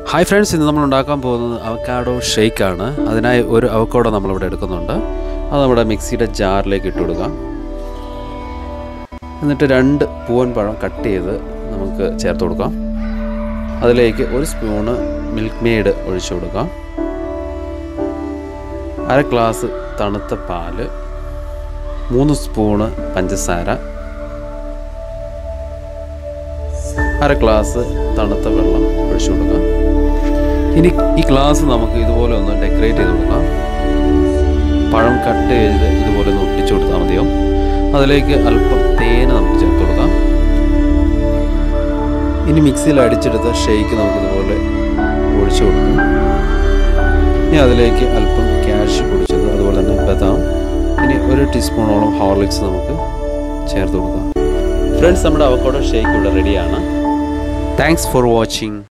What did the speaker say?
hi friends ഇന്ന് നമ്മൾ ഉണ്ടാക്കാൻ പോകുന്നത് അവക്കാഡോ ഷേക്കാണ് അതിനായി ഒരു അവക്കാഡോ നമ്മളിവിടെ എടുക്കുന്നുണ്ട് അത് നമ്മുടെ മിക്സിയുടെ ജാറിലേക്ക് ഇട്ട് കൊടുക്കാം എന്നിട്ട് രണ്ട് പൂവൻ പഴം കട്ട് ചെയ്ത് നമുക്ക് ചേർത്ത് കൊടുക്കാം അതിലേക്ക് ഒരു സ്പൂണ് മിൽക്ക് മെയ്ഡ് ഒഴിച്ചു കൊടുക്കാം അര ഗ്ലാസ് തണുത്ത പാല് മൂന്ന് സ്പൂണ് പഞ്ചസാര അര ഗ്ലാസ് തണുത്ത വെള്ളം ഒഴിച്ചു കൊടുക്കാം ഇനി ഈ ഗ്ലാസ് നമുക്ക് ഇതുപോലെ ഒന്ന് ഡെക്കറേറ്റ് ചെയ്ത് കൊടുക്കാം പഴം കട്ട് ചെയ്ത് ഇതുപോലെ ഒന്ന് ഒട്ടിച്ചു കൊടുത്താൽ മതിയോ അതിലേക്ക് അല്പം തേന് നമുക്ക് ചേർത്ത് കൊടുക്കാം ഇനി മിക്സിയിൽ അടിച്ചെടുത്ത ഷേക്ക് നമുക്ക് ഇതുപോലെ ഒഴിച്ചു കൊടുക്കാം ഇനി അതിലേക്ക് അല്പം ക്യാഷ് പൊടിച്ചത് അതുപോലെ തന്നെ ബദാം ഇനി ഒരു ടീസ്പൂണോളം ഹോർലിക്സ് നമുക്ക് ചേർത്ത് കൊടുക്കാം ഫ്രണ്ട്സ് നമ്മുടെ അവക്കോടോ ഷേക്ക് ഇവിടെ റെഡിയാണ് താങ്ക്സ് ഫോർ വാച്ചിങ്